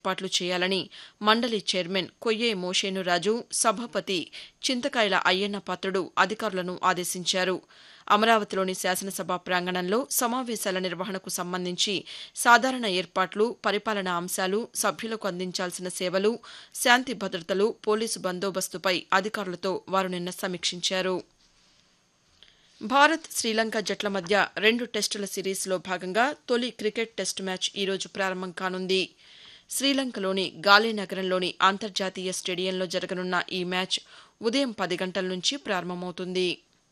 ఏర్పాట్లు చేయాలని మండలి చైర్మన్ కొయ్యే మోషేనురాజు సభాపతి చింతకాయల అయ్యన్న పాత్రుడు అధికారులను ఆదేశించారు అమరావతిలోని శాసనసభ ప్రాంగణంలో సమావేశాల నిర్వహణకు సంబంధించి సాధారణ ఏర్పాట్లు పరిపాలనా అంశాలు సభ్యులకు అందించాల్సిన సేవలు శాంతి భద్రతలు పోలీసు బందోబస్తుపై అధికారులతో వారు నిన్న సమీక్షించారు భారత్ శ్రీలంక జట్ల మధ్య రెండు టెస్టుల సిరీస్లో భాగంగా తొలి క్రికెట్ టెస్టు మ్యాచ్ ఈరోజు ప్రారంభం కానుంది శ్రీలంకలోని గాలే నగరంలోని అంతర్జాతీయ స్టేడియంలో జరగనున్న ఈ మ్యాచ్ ఉదయం పది గంటల నుంచి ప్రారంభమవుతుంది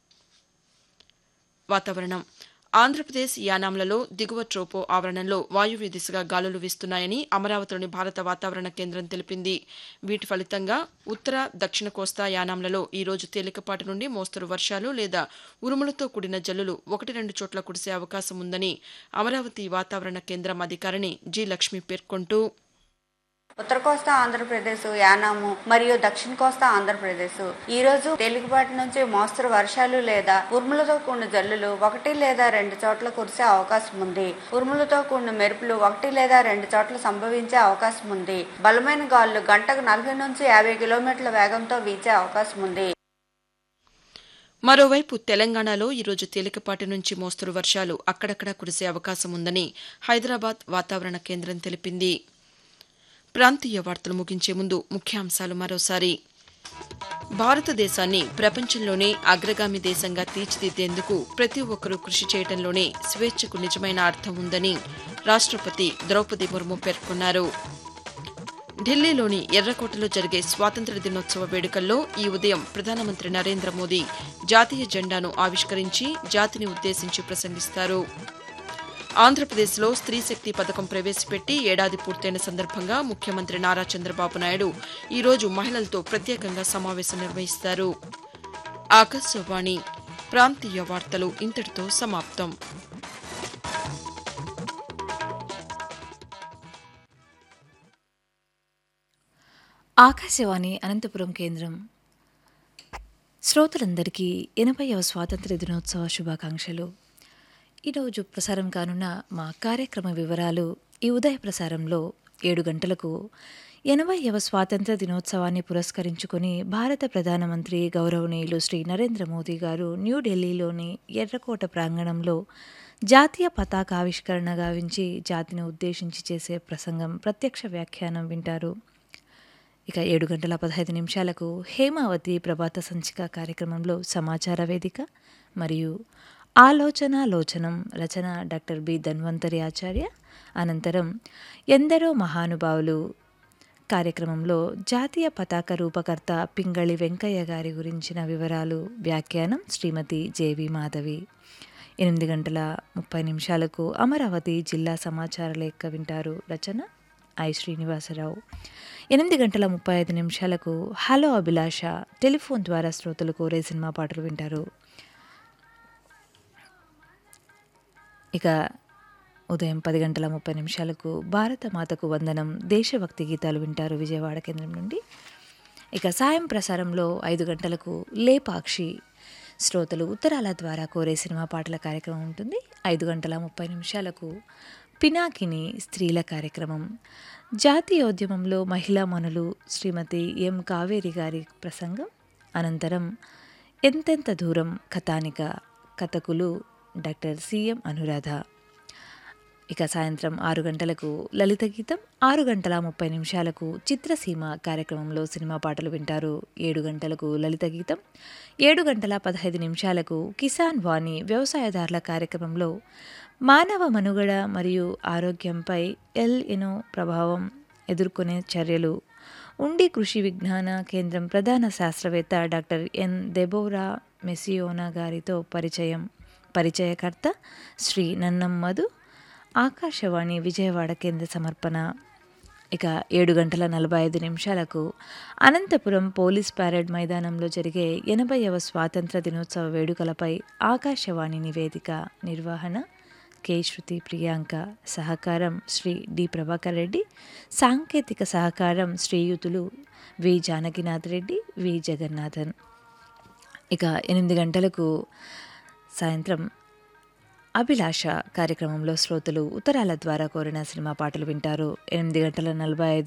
వాతావరణం ఆంధ్రప్రదేశ్ యానాంలలో దిగువ ట్రోపో ఆవరణంలో వాయువ్య దిశగా గాలులు వీస్తున్నాయని అమరావతిలోని భారత వాతావరణ కేంద్రం తెలిపింది వీటి ఫలితంగా ఉత్తర దక్షిణ కోస్తా యానాంలలో ఈ రోజు తేలికపాటి నుండి మోస్తరు వర్షాలు లేదా ఉరుములతో కూడిన జల్లులు ఒకటి రెండు చోట్ల కురిసే అవకాశం ఉందని అమరావతి వాతావరణ కేంద్రం అధికారిని జి లక్ష్మి పేర్కొంటూ ఉత్తర కోస్తా ఆంధ్రప్రదేశ్ యానాము మరియు దక్షిణ కోస్తా ఆంధ్రప్రదేశ్ ఈ రోజు తేలికపాటి నుంచి మోస్తరు వర్షాలు లేదా ఉరుములతో కూడిన జల్లులు ఒకటి లేదా రెండు చోట్ల కురిసే అవకాశం ఉంది ఉరుములతో కూడిన మెరుపులు ఒకటి లేదా రెండు చోట్ల సంభవించే అవకాశం ఉంది బలమైన గాలులు గంటకు నలభై నుంచి యాభై కిలోమీటర్ల వేగంతో వీచే అవకాశం ఉంది మరోవైపు తెలంగాణలో ఈరోజు తేలికపాటి నుంచి మోస్తరు వర్షాలు అక్కడక్కడా కురిసే అవకాశం ఉందని హైదరాబాద్ వాతావరణ కేంద్రం తెలిపింది ప్రాంతీయ వార్తలు ముగించే ముందు ముఖ్యాంశాలు మరోసారి భారతదేశాన్ని ప్రపంచంలోనే అగ్రగామి దేశంగా తీర్చిదిద్దేందుకు ప్రతి ఒక్కరూ కృషి చేయడంలోనే స్వేచ్ఛకు నిజమైన అర్థం ఉందని రాష్టపతి ద్రౌపది ముర్ము పేర్కొన్నారు ఢిల్లీలోని ఎర్రకోటలో జరిగే స్వాతంత్ర దినోత్సవ వేడుకల్లో ఈ ఉదయం ప్రధానమంత్రి నరేంద్ర మోదీ జాతీయ జెండాను ఆవిష్కరించి జాతిని ఉద్దేశించి ప్రసంగిస్తారు ఆంధ్రప్రదేశ్లో స్త్రీ శక్తి పథకం ప్రవేశపెట్టి ఏడాది పూర్తయిన సందర్భంగా ముఖ్యమంత్రి నారా చంద్రబాబు నాయుడు ఈరోజు మహిళలతో ప్రత్యేకంగా సమావేశం నిర్వహిస్తారు ఆకాశవాణి ప్రాంతీయ వార్తలు ఇంతటితో సమాప్తం ఆకాశవాణి అనంతపురం కేంద్రం శ్రోతలందరికీ ఎనభైవ స్వాతంత్ర దినోత్సవ శుభాకాంక్షలు ఈరోజు ప్రసారం కానున్న మా కార్యక్రమ వివరాలు ఈ ఉదయ ప్రసారంలో ఏడు గంటలకు ఎనభైవ స్వాతంత్ర దినోత్సవాన్ని పురస్కరించుకొని భారత ప్రధానమంత్రి గౌరవనీయులు శ్రీ నరేంద్ర మోదీ గారు న్యూఢిల్లీలోని ఎర్రకోట ప్రాంగణంలో జాతీయ పతాకావిష్కరణ గావించి జాతిని ఉద్దేశించి చేసే ప్రసంగం ప్రత్యక్ష వ్యాఖ్యానం వింటారు ఇక ఏడు గంటల పదహైదు నిమిషాలకు హేమావతి ప్రభాత సంచిక కార్యక్రమంలో సమాచార వేదిక మరియు ఆలోచన లోచనం రచన డాక్టర్ బి ధన్వంతరి ఆచార్య అనంతరం ఎందరో మహానుభావులు కార్యక్రమంలో జాతీయ పతాక రూపకర్త పింగళి వెంకయ్య గారి గురించిన వివరాలు వ్యాఖ్యానం శ్రీమతి జేవి మాధవి ఎనిమిది గంటల ముప్పై నిమిషాలకు అమరావతి జిల్లా సమాచార లేఖ వింటారు రచన ఐ శ్రీనివాసరావు ఎనిమిది గంటల ముప్పై ఐదు నిమిషాలకు హలో అభిలాష టెలిఫోన్ ద్వారా శ్రోతలు కోరే సినిమా పాటలు వింటారు ఇక ఉదయం పది గంటల ముప్పై నిమిషాలకు భారత మాతకు వందనం దేశభక్తి గీతాలు వింటారు విజయవాడ కేంద్రం నుండి ఇక సాయం ప్రసారంలో ఐదు గంటలకు లేపాక్షి శ్రోతలు ఉత్తరాల ద్వారా కోరే సినిమా పాటల కార్యక్రమం ఉంటుంది ఐదు గంటల ముప్పై నిమిషాలకు పినాకిని స్త్రీల కార్యక్రమం జాతీయోద్యమంలో మహిళా మనులు శ్రీమతి ఎం కావేరి గారి ప్రసంగం అనంతరం ఎంతెంత దూరం కథానిక కథకులు డాక్టర్ సిఎం అనురాధ ఇక సాయంత్రం ఆరు గంటలకు లలిత గీతం ఆరు గంటల ముప్పై నిమిషాలకు చిత్రసీమ కార్యక్రమంలో సినిమా పాటలు వింటారు ఏడు గంటలకు లలిత గీతం ఏడు గంటల పదహైదు నిమిషాలకు కిసాన్ వాణి వ్యవసాయదారుల కార్యక్రమంలో మానవ మనుగడ మరియు ఆరోగ్యంపై ఎల్ ఎనో ప్రభావం ఎదుర్కొనే చర్యలు ఉండి కృషి విజ్ఞాన కేంద్రం ప్రధాన శాస్త్రవేత్త డాక్టర్ ఎన్ దెబోరా మెసియోనా గారితో పరిచయం పరిచయకర్త శ్రీ నన్నం మధు ఆకాశవాణి విజయవాడ కేంద్ర సమర్పణ ఇక ఏడు గంటల నలభై ఐదు నిమిషాలకు అనంతపురం పోలీస్ ప్యారెడ్ మైదానంలో జరిగే ఎనభైవ స్వాతంత్ర దినోత్సవ వేడుకలపై ఆకాశవాణి నివేదిక నిర్వహణ కె శృతి ప్రియాంక సహకారం శ్రీ డి ప్రభాకర్ రెడ్డి సాంకేతిక సహకారం శ్రీయుతులు వి జానకినాథ్ రెడ్డి వి జగన్నాథన్ ఇక ఎనిమిది గంటలకు సాయంత్రం అభిలాష కార్యక్రమంలో శ్రోతలు ఉత్తరాల ద్వారా కోరిన సినిమా పాటలు వింటారు ఎనిమిది గంటల నలభై ఐదు